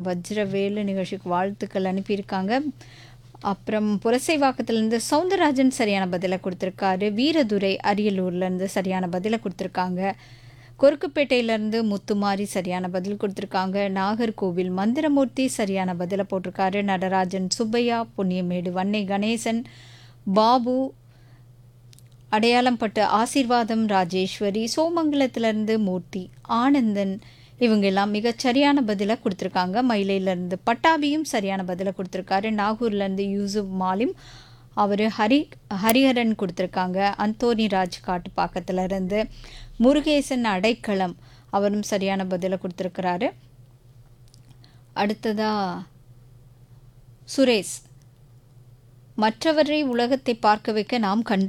வஜ்ரவேலு நிகழ்ச்சிக்கு வாழ்த்துக்கள் அனுப்பியிருக்காங்க அப்புறம் புரசைவாக்கத்துலேருந்து சவுந்தரராஜன் சரியான பதிலை கொடுத்துருக்காரு வீரதுரை அரியலூர்லேருந்து சரியான பதிலை கொடுத்துருக்காங்க கொருக்குப்பேட்டையிலேருந்து முத்துமாரி சரியான பதில் கொடுத்துருக்காங்க நாகர்கோவில் மந்திரமூர்த்தி சரியான பதிலை போட்டிருக்காரு நடராஜன் சுப்பையா புண்ணியமேடு வன்னை கணேசன் பாபு அடையாளம் பட்டு ஆசீர்வாதம் ராஜேஸ்வரி சோமங்கலத்திலேருந்து மூர்த்தி ஆனந்தன் இவங்க எல்லாம் மிகச் சரியான பதிலை கொடுத்துருக்காங்க மயிலையிலேருந்து பட்டாபியும் சரியான பதிலை கொடுத்துருக்காரு நாகூர்லேருந்து யூசுப் மாலிம் அவர் ஹரி ஹரிஹரன் கொடுத்துருக்காங்க அந்தோனி ராஜ் காட்டுப்பாக்கத்துலேருந்து முருகேசன் அடைக்கலம் அவரும் சரியான பதிலை கொடுத்துருக்கிறாரு அடுத்ததா சுரேஷ் மற்றவரை உலகத்தை பார்க்க வைக்க நாம் கண்தான்